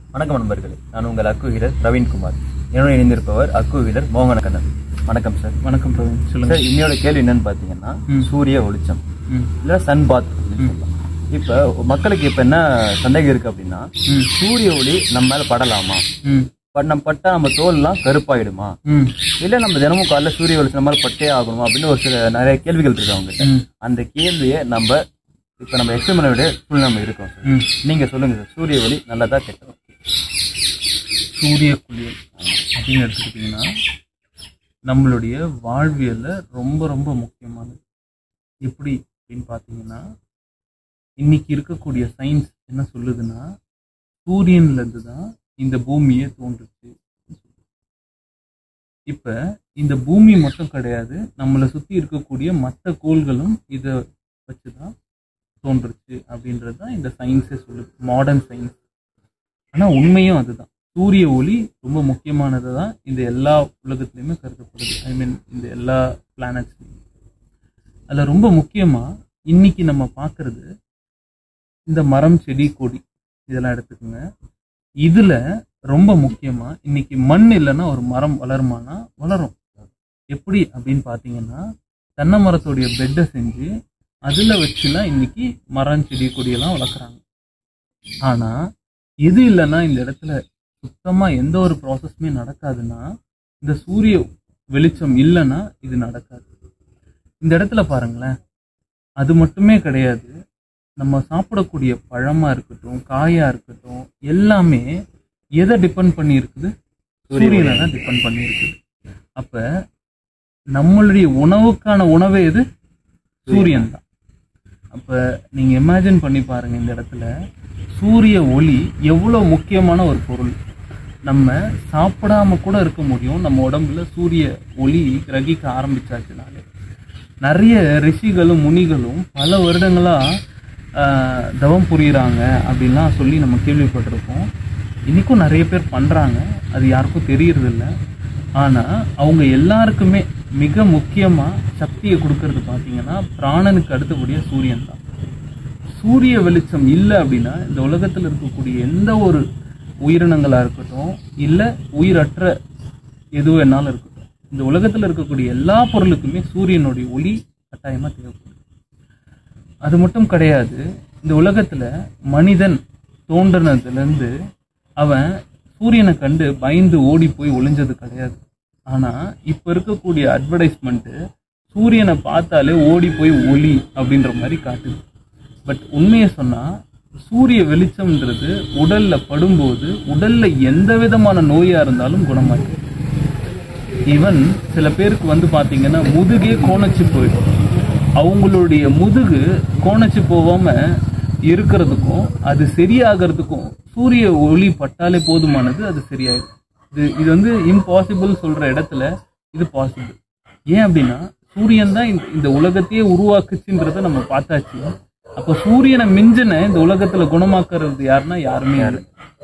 வணக்கம் நண்பர்களே நான் உங்கள் அக்கு வீரர் பிரவீன்குமார் என்னுடன் இணைந்திருப்பவர் அக்கு வீரர் மோகன கண்ணன் வணக்கம் சார் வணக்கம் பிரவீன் சொல்லுங்க சார் இன்னையோட கேள்வி என்னன்னு பார்த்தீங்கன்னா ம். சூரிய வெளிச்சம் ம். இல்ல சன் பாத் அப்படின்னு சொல்லலாம் இப்போ மக்களுக்கு இப்போ என்ன சந்தேகம் இருக்கு அப்படின்னா ம். சூரிய ஒளி நம்ம மேல படலாமா ம் பட் நம்ம பட்டா நம்ம தோல்லாம் கருப்பாயிடுமா ம் இல்ல நம்ம தினமும் காலைல சூரிய வெளிச்சம் மாதிரி பட்டே ஆகணுமா அப்படின்னு ஒரு சில நிறைய கேள்விகள் இருக்கு அவங்க ம். அந்த கேள்வியை நம்ம இப்ப நம்ம எக்ஸ்பிரமனோட சூழ்நிலை நம்ம இருக்கோம் சார் ம் நீங்க சொல்லுங்க சார் சூரிய ஒளி நல்லதா கெட்டதா சூரிய குளியல் அப்படின்னு எடுத்துக்கிட்டிங்கன்னா நம்மளுடைய வாழ்வியல்ல ரொம்ப ரொம்ப முக்கியமானது எப்படி அப்படின்னு பார்த்தீங்கன்னா இன்னைக்கு இருக்கக்கூடிய சயின்ஸ் என்ன சொல்லுதுன்னா சூரியன்ல இருந்து தான் இந்த பூமியே தோன்றுச்சு இப்ப இந்த பூமி மட்டும் கிடையாது நம்மளை சுத்தி இருக்கக்கூடிய மற்ற கோள்களும் இதை வச்சுதான் தோன்றுச்சு அப்படின்றது தான் இந்த சயின்ஸே சொல்லுது மாடர்ன் சயின்ஸ் ஆனா உண்மையும் அதுதான் சூரிய ஒளி ரொம்ப முக்கியமானது தான் இந்த எல்லா உலகத்துலையுமே கருதப்படுது ஐ மீன் இந்த எல்லா பிளானட்ஸ்லையும் அதில் ரொம்ப முக்கியமா இன்னைக்கு நம்ம பார்க்கறது இந்த மரம் செடி கொடி இதெல்லாம் எடுத்துக்கோங்க இதுல ரொம்ப முக்கியமா இன்னைக்கு மண் இல்லைன்னா ஒரு மரம் வளருமானா வளரும் எப்படி அப்படின்னு பார்த்தீங்கன்னா தென்னை மரத்துடைய பெட்டை செஞ்சு அதுல வச்சுலாம் இன்னைக்கு மரம் செடி கொடியெல்லாம் வளர்க்குறாங்க ஆனா எது இல்லைன்னா இந்த இடத்துல சுத்தமா எந்த ஒரு ப்ராசஸுமே நடக்காதுன்னா இந்த சூரிய வெளிச்சம் இல்லைன்னா இது நடக்காது இந்த இடத்துல பாருங்களேன் அது மட்டுமே கிடையாது நம்ம சாப்பிடக்கூடிய பழமா இருக்கட்டும் காயா இருக்கட்டும் எல்லாமே எதை டிபெண்ட் பண்ணி இருக்குது சூரியனை தான் டிபெண்ட் பண்ணி இருக்குது அப்ப நம்மளுடைய உணவுக்கான உணவே எது சூரியன் தான் அப்ப நீங்க இமேஜின் பண்ணி பாருங்க இந்த இடத்துல சூரிய ஒளி எவ்வளவு முக்கியமான ஒரு பொருள் நம்ம சாப்பிடாம கூட இருக்க முடியும் நம்ம உடம்புல சூரிய ஒளி கிரகிக்க ஆரம்பிச்சாச்சுனாலே நிறைய ரிஷிகளும் முனிகளும் பல வருடங்களா ஆஹ், தவம் புரியுறாங்க அப்படின்லாம் சொல்லி நம்ம கேள்விப்பட்டிருப்போம் இன்னைக்கும் நிறைய பேர் பண்றாங்க அது யாருக்கும் தெரியறதில்ல ஆனா அவங்க எல்லாருக்குமே மிக முக்கியமா சக்தியை கொடுக்கறது பாத்தீங்கன்னா பிராணனுக்கு அடுத்தபடியா சூரியன் தான் சூரிய வெளிச்சம் இல்லை அப்படின்னா இந்த உலகத்தில் இருக்கக்கூடிய எந்த ஒரு உயிரினங்களா இருக்கட்டும் இல்லை உயிரற்ற எது வேணாலும் இருக்கட்டும் இந்த உலகத்தில் இருக்கக்கூடிய எல்லா பொருளுக்குமே சூரியனுடைய ஒளி கட்டாயமா தேவைப்படுது அது மட்டும் கிடையாது இந்த உலகத்துல மனிதன் தோன்றினதுலேருந்து அவன் சூரியனை கண்டு பயந்து ஓடி போய் ஒளிஞ்சது கிடையாது ஆனா இப்ப இருக்கக்கூடிய அட்வர்டைஸ்மெண்ட் சூரியனை பார்த்தாலே ஓடி போய் ஒளி அப்படின்ற மாதிரி காட்டுது பட் உண்மையை சொன்னா சூரிய வெளிச்சம்ன்றது உடல்ல படும்போது உடல்ல எந்த விதமான நோயா இருந்தாலும் குணமாயிடும் ஈவன் சில பேருக்கு வந்து பாத்தீங்கன்னா முதுகே கோணச்சு போயிடும் அவங்களுடைய முதுகு கோணச்சு போகாம இருக்கிறதுக்கும் அது சரியாகிறதுக்கும் சூரிய ஒளி பட்டாலே போதுமானது அது சரியாயிடும் இது இது வந்து இம்பாசிபிள் சொல்ற இடத்துல இது பாசிபிள் ஏன் அப்படின்னா சூரியன் தான் இந்த- இந்த உலகத்தையே உருவாக்குச்சுன்றத நம்ம பார்த்தாச்சு அப்போ சூரியனை மிஞ்சின இந்த உலகத்துல குணமாக்குறது யாருன்னா யாருமே யாரு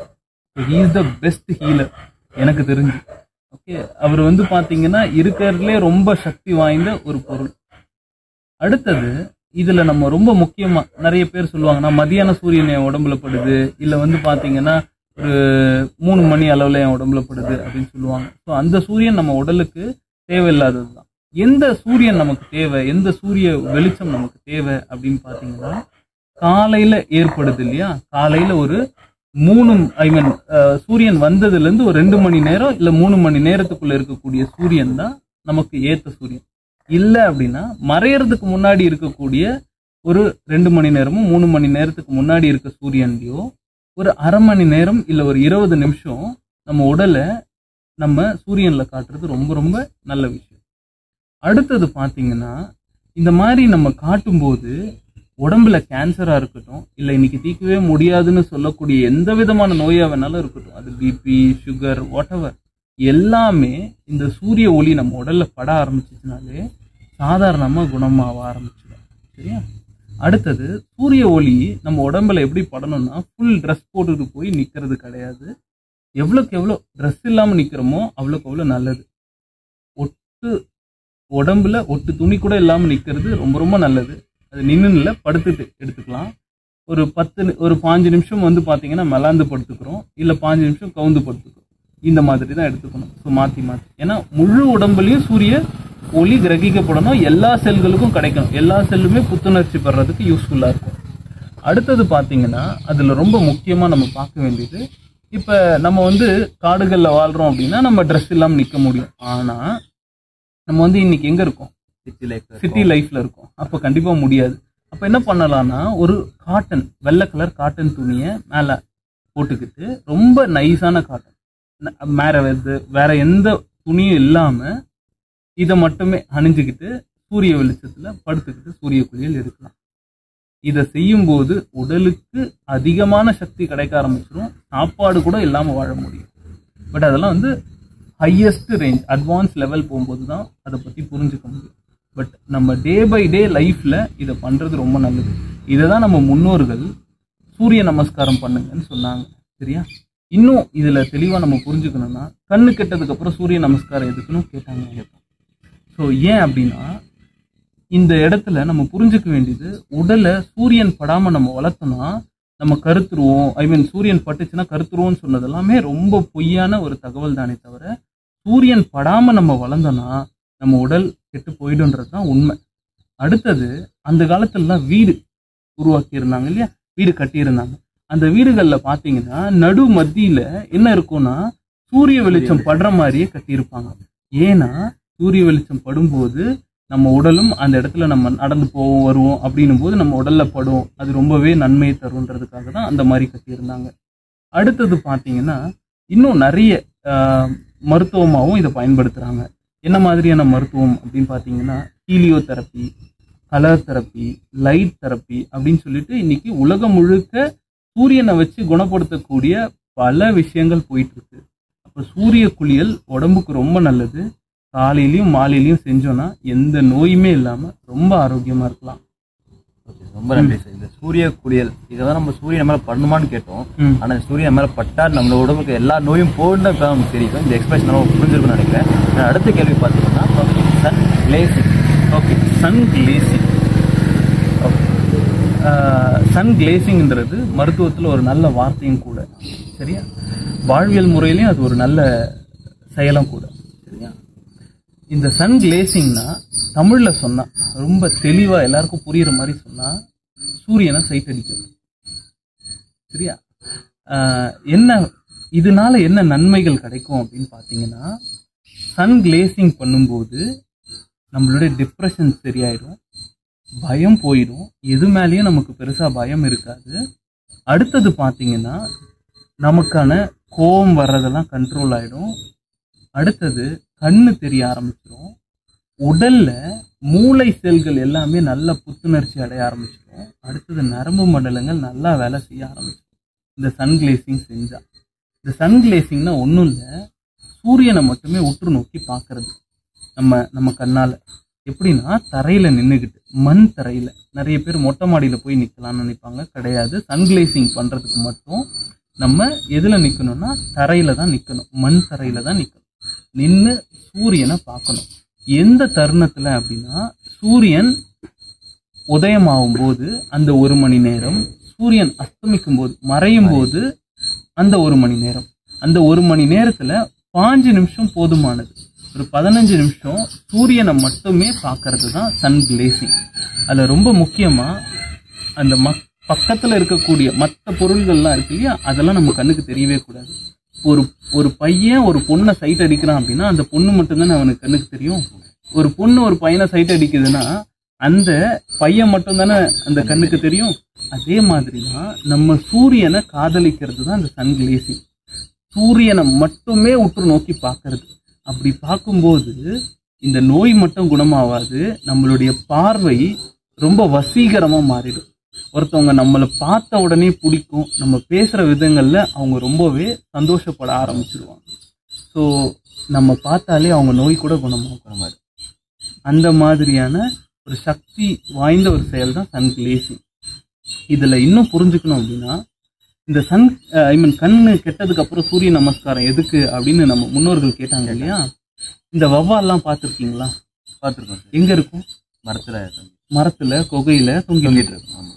he is the best healer எனக்கு தெரிஞ்சு ஓகே அவர் வந்து பாத்தீங்கன்னா இருக்கிறதுலே ரொம்ப சக்தி வாய்ந்த ஒரு பொருள் அடுத்தது இதுல நம்ம ரொம்ப முக்கியமா நிறைய பேர் சொல்லுவாங்க நான் மதியான சூரியன் என் உடம்புல படுது இல்ல வந்து பாத்தீங்கன்னா ஒரு மூணு மணி அளவுல என் உடம்புல படுது அப்படின்னு சொல்லுவாங்க ஸோ அந்த சூரியன் நம்ம உடலுக்கு தேவையில்லாதது தான் எந்த சூரியன் நமக்கு தேவை எந்த சூரிய வெளிச்சம் நமக்கு தேவை அப்படின்னு பாத்தீங்கன்னா காலையில ஏற்படுது இல்லையா காலையில ஒரு மூணு ஐ மீன் சூரியன் வந்ததுல இருந்து ஒரு ரெண்டு மணி நேரம் இல்ல மூணு மணி நேரத்துக்குள்ள இருக்கக்கூடிய சூரியன் தான் நமக்கு ஏத்த சூரியன் இல்ல அப்படின்னா மறையறதுக்கு முன்னாடி இருக்கக்கூடிய ஒரு ரெண்டு மணி நேரமும் மூணு மணி நேரத்துக்கு முன்னாடி இருக்க சூரியன்லயோ ஒரு அரை மணி நேரம் இல்ல ஒரு இருபது நிமிஷம் நம்ம உடலை நம்ம சூரியன்ல காட்டுறது ரொம்ப ரொம்ப நல்ல விஷயம் அடுத்தது பாத்தீங்கன்னா இந்த மாதிரி நம்ம காட்டும்போது உடம்புல கேன்சரா இருக்கட்டும் இல்ல இன்னைக்கு தீர்க்கவே முடியாதுன்னு சொல்லக்கூடிய எந்த விதமான நோயா வேணாலும் இருக்கட்டும் அது பிபி சுகர் வாட் எல்லாமே இந்த சூரிய ஒளி நம்ம உடல்ல பட ஆரம்பிச்சிச்சுனாலே சாதாரணமா குணமாக ஆரம்பிச்சிடும் சரியா அடுத்தது சூரிய ஒளி நம்ம உடம்புல எப்படி படணும்னா ஃபுல் ட்ரெஸ் போட்டுட்டு போய் நிக்கிறது கிடையாது எவ்வளோக்கு எவ்வளோ ட்ரெஸ் இல்லாம நிக்கிறோமோ அவ்வளோக்கு அவ்வளோ நல்லது ஒட்டு உடம்புல ஒட்டு துணி கூட இல்லாம நிக்கிறது ரொம்ப ரொம்ப நல்லது அது நின்று இல்லை படுத்துட்டு எடுத்துக்கலாம் ஒரு பத்து நி- ஒரு பாஞ்சு நிமிஷம் வந்து பார்த்தீங்கன்னா மலாந்து படுத்துக்கிறோம் இல்லை பாஞ்சு நிமிஷம் கவுந்து படுத்துக்கிறோம் இந்த மாதிரி தான் எடுத்துக்கணும் ஸோ மாற்றி மாற்றி ஏன்னா முழு உடம்புலையும் சூரிய ஒளி கிரகிக்கப்படணும் எல்லா செல்களுக்கும் கிடைக்கணும் எல்லா செல்லுமே புத்துணர்ச்சி பெறதுக்கு யூஸ்ஃபுல்லாக இருக்கும் அடுத்தது பார்த்தீங்கன்னா அதில் ரொம்ப முக்கியமாக நம்ம பார்க்க வேண்டியது இப்போ நம்ம வந்து காடுகளில் வாழ்கிறோம் அப்படின்னா நம்ம ட்ரெஸ் இல்லாமல் நிற்க முடியும் ஆனால் நம்ம வந்து இன்னைக்கு எங்கே இருக்கோம் சிட்டி லைஃப் சிட்டி லைஃப்ல இருக்கும் அப்போ கண்டிப்பா முடியாது அப்ப என்ன பண்ணலாம்னா ஒரு காட்டன் வெள்ளை கலர் காட்டன் துணியை மேல போட்டுக்கிட்டு ரொம்ப நைஸான காட்டன் மேற வந்து வேற எந்த துணியும் இல்லாம இதை மட்டுமே அணிஞ்சுக்கிட்டு சூரிய வெளிச்சத்துல படுத்துக்கிட்டு சூரிய குளியல் எடுக்கலாம் இதை செய்யும்போது உடலுக்கு அதிகமான சக்தி கிடைக்க ஆரம்பிச்சிடும் சாப்பாடு கூட இல்லாம வாழ முடியும் பட் அதெல்லாம் வந்து ஹையஸ்ட் ரேஞ்ச் அட்வான்ஸ் லெவல் போகும்போது தான் அதை பற்றி புரிஞ்சுக்க முடியும் பட் நம்ம டே பை டே லைஃப்பில் இதை பண்ணுறது ரொம்ப நல்லது இதை தான் நம்ம முன்னோர்கள் சூரிய நமஸ்காரம் பண்ணுங்கன்னு சொன்னாங்க சரியா இன்னும் இதில் தெளிவாக நம்ம புரிஞ்சுக்கணும்னா கண்ணு கெட்டதுக்கு அப்புறம் சூரிய நமஸ்காரம் எதுக்குன்னு கேட்டாங்க கேட்போம் ஸோ ஏன் அப்படின்னா இந்த இடத்துல நம்ம புரிஞ்சுக்க வேண்டியது உடலை சூரியன் படாம நம்ம வளர்த்தோம்னா நம்ம கருத்துருவோம் ஐ மீன் சூரியன் பட்டுச்சுன்னா கருத்துருவோம்னு சொன்னது எல்லாமே ரொம்ப பொய்யான ஒரு தகவல் தானே தவிர சூரியன் படாம நம்ம வளர்ந்தோம்னா நம்ம உடல் கெட்டு போயிடுன்றது தான் உண்மை அடுத்தது அந்த காலத்துலலாம் வீடு உருவாக்கி இருந்தாங்க இல்லையா வீடு கட்டியிருந்தாங்க அந்த வீடுகள்ல பாத்தீங்கன்னா நடு மத்தியில என்ன இருக்கும்னா சூரிய வெளிச்சம் படுற மாதிரியே கட்டியிருப்பாங்க ஏன்னா சூரிய வெளிச்சம் படும்போது நம்ம உடலும் அந்த இடத்துல நம்ம நடந்து போவோம் வருவோம் அப்படின்னும் போது நம்ம உடல்ல படும் அது ரொம்பவே நன்மையை தருன்றதுக்காக தான் அந்த மாதிரி கட்டியிருந்தாங்க அடுத்தது பார்த்தீங்கன்னா இன்னும் நிறைய ஆஹ், மருத்துவமாகவும் இதை பயன்படுத்துறாங்க என்ன மாதிரியான மருத்துவம் அப்படின்னு பார்த்தீங்கன்னா helio therapy colour therapy light therapy அப்படின்னு சொல்லிட்டு இன்னைக்கு உலகம் முழுக்க சூரியனை வச்சு குணப்படுத்தக்கூடிய பல விஷயங்கள் போயிட்டு இருக்கு அப்போ சூரிய குளியல் உடம்புக்கு ரொம்ப நல்லது காலையிலயும் மாலையிலயும் செஞ்சோம்னா எந்த நோயுமே இல்லாம ரொம்ப ஆரோக்கியமா இருக்கலாம் Okay, ரொம்ப நன்றி சார் இந்த சூரிய குளியல் இதெல்லாம் நம்ம சூரியன் மேல பண்ணணுமான்னு கேட்டோம் ம். ஆனா சூரியன் மேல பட்டா நம்ம உடம்புக்கு எல்லா நோயும் போகணும் இப்ப நமக்கு தெரியும் இந்த எக்ஸ்பிரஷன் நம்ம புரிஞ்சிருக்கும்னு நினைக்கிறேன் நான் அடுத்த கேள்வி பார்த்தீங்கன்னா sun gazing okay sun gazing sun கிளேசிங்ன்றது மருத்துவத்தில் ஒரு நல்ல வார்த்தையும் கூட சரியா வாழ்வியல் முறையிலையும் அது ஒரு நல்ல செயலும் கூட சரியா இந்த சன் கிளேசிங்னா தமிழ்ல சொன்னா ரொம்ப தெளிவா எல்லாருக்கும் புரியுற மாதிரி சொன்னா சூரியனை சைட் அடிக்கிறது சரியா ஆஹ் என்ன இதனால என்ன நன்மைகள் கிடைக்கும் அப்படின்னு பார்த்தீங்கன்னா சன் கிளேசிங் பண்ணும்போது நம்மளுடைய டிப்ரெஷன் சரியாயிடும் பயம் போயிடும் எது மேலேயும் நமக்கு பெருசா பயம் இருக்காது அடுத்தது பார்த்தீங்கன்னா நமக்கான கோபம் வர்றதெல்லாம் கண்ட்ரோல் ஆயிடும் அடுத்தது கண்ணு தெரிய ஆரம்பிச்சிடும் உடல்ல மூளை செல்கள் எல்லாமே நல்ல புத்துணர்ச்சி அடைய ஆரம்பிச்சிடும் அடுத்தது நரம்பு மண்டலங்கள் நல்லா வேலை செய்ய ஆரம்பிச்சிடும் இந்த சன் கிளேசிங் செஞ்சா இந்த சன் கிளேசிங்னா ஒன்றும் இல்லை சூரியனை மட்டுமே உற்று நோக்கி பார்க்கறது நம்ம நம்ம கண்ணால எப்படின்னா தரையில நின்றுக்கிட்டு மண் தரையில நிறைய பேர் மொட்டை மாடியில போய் நிக்கலாம்னு நினைப்பாங்க கிடையாது சன் கிளேசிங் பண்றதுக்கு மட்டும் நம்ம எதுல நிக்கணும்னா தரையில தான் நிக்கணும் மண் தரையில தான் நிக்கணும் நின்று சூரியனை பார்க்கணும் எந்த தருணத்துல அப்படின்னா சூரியன் உதயமாகும் போது அந்த ஒரு மணி நேரம் சூரியன் அஸ்தமிக்கும் போது மறையும் போது அந்த ஒரு மணி நேரம் அந்த ஒரு மணி நேரத்துல பாஞ்சு நிமிஷம் போதுமானது ஒரு பதினஞ்சு நிமிஷம் சூரியனை மட்டுமே பார்க்கறது தான் சன் கிளேசிங் அதுல ரொம்ப முக்கியமா அந்த மக் பக்கத்துல இருக்கக்கூடிய மற்ற பொருள்கள்லாம் இருக்கு இல்லையா அதெல்லாம் நம்ம கண்ணுக்கு தெரியவே கூடாது ஒரு ஒரு பையன் ஒரு பொண்ணை சைட் அடிக்கிறான் அப்படின்னா அந்த பொண்ணு மட்டும்தானே அவனுக்கு கண்ணுக்கு தெரியும் ஒரு பொண்ணு ஒரு பையனை சைட் அடிக்குதுன்னா அந்த பையன் மட்டும்தானே அந்த கண்ணுக்கு தெரியும் அதே மாதிரி தான் நம்ம சூரியனை காதலிக்கிறது தான் அந்த சன் கிளேசிங் சூரியனை மட்டுமே உற்று நோக்கி பார்க்கறது அப்படி பார்க்கும்போது இந்த நோய் மட்டும் குணமாவாது நம்மளுடைய பார்வை ரொம்ப வசீகரமா மாறிடும் ஒருத்தவங்க நம்மளை பார்த்த உடனே பிடிக்கும் நம்ம பேசுற விதங்கள்ல அவங்க ரொம்பவே சந்தோஷப்பட ஆரம்பிச்சிருவாங்க ஸோ நம்ம பார்த்தாலே அவங்க நோய் கூட குணமாகும் அந்த மாதிரியான ஒரு சக்தி வாய்ந்த ஒரு செயல் தான் சன் கிளேசிங் இதுல இன்னும் புரிஞ்சுக்கணும் அப்படின்னா இந்த சன் ஐ மீன் கண்ணு கெட்டதுக்கு அப்புறம் சூரிய நமஸ்காரம் எதுக்கு அப்படின்னு நம்ம முன்னோர்கள் கேட்டாங்க இல்லையா இந்த வவ்வால்லாம் பார்த்துருக்கீங்களா பார்த்துருக்கோம் சார் எங்க இருக்கும் மரத்துல மரத்துல கொகையில தொங்கி தொங்கிட்டு இருக்கும் ஆமா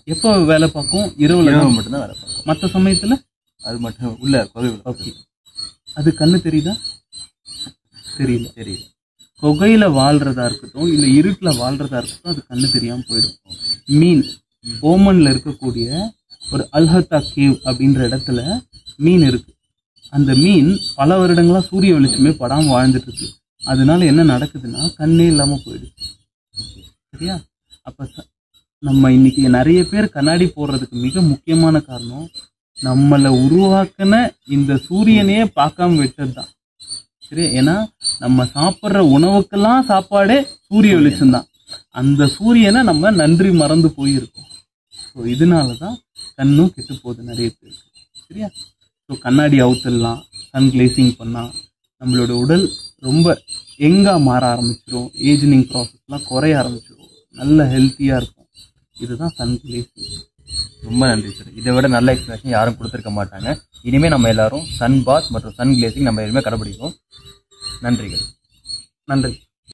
எப்போ வேலை பார்க்கும் இரவுல இரவு தான் மட்டும்தான் வேலை பார்க்கும் மற்ற சமயத்துல அது மட்டும் உள்ள குகைக்குள்ள ஓகே அது கண்ணு தெரியுதா தெரியல தெரியல குகையில வாழ்றதா இருக்கட்டும் இல்ல இருட்டுல வாழ்றதா இருக்கட்டும் அது கண்ணு தெரியாம போயிடும் மீன் ஓமன்ல இருக்கக்கூடிய ஒரு அல்ஹத்தா கேவ் அப்படின்ற இடத்துல மீன் இருக்கு அந்த மீன் பல வருடங்களா சூரிய வெளிச்சமே படாம வாழ்ந்துட்டு இருக்கு அதனால என்ன நடக்குதுன்னா கண்ணே இல்லாம போயிடுச்சு சரியா அப்ப ச- நம்ம இன்னைக்கு நிறைய பேர் கண்ணாடி போடுறதுக்கு மிக முக்கியமான காரணம் நம்மளை உருவாக்கின இந்த சூரியனையே பார்க்காம விட்டதுதான் சரி ஏன்னா நம்ம சாப்பிட்ற உணவுக்கெல்லாம் சாப்பாடே சூரிய வெளிச்சம் தான் அந்த சூரியனை நம்ம நன்றி மறந்து போயிருக்கோம் ஸோ இதனால தான் கண்ணும் கெட்டு போகுது நிறைய பேருக்கு சரியா ஸோ கண்ணாடி அவுத்தல்லாம் சன் கிளேசிங் பண்ணால் நம்மளோட உடல் ரொம்ப எங்காக மாற ஆரம்பிச்சிரும் ஏஜினிங் ப்ராசஸ்லாம் குறைய ஆரம்பிச்சிரும் நல்ல ஹெல்த்தியாக இருக்கும் இதுதான் சன் கிளேசிங் ரொம்ப நன்றி சார் இதை விட நல்ல எக்ஸ்பிளேஷன் யாரும் கொடுத்துருக்க மாட்டாங்க இனிமே நம்ம எல்லாரும் சன் பாத் மற்றும் சன் கிளேசிங் நம்ம இனிமேல் கடைபிடிப்போம் நன்றிகள் நன்றி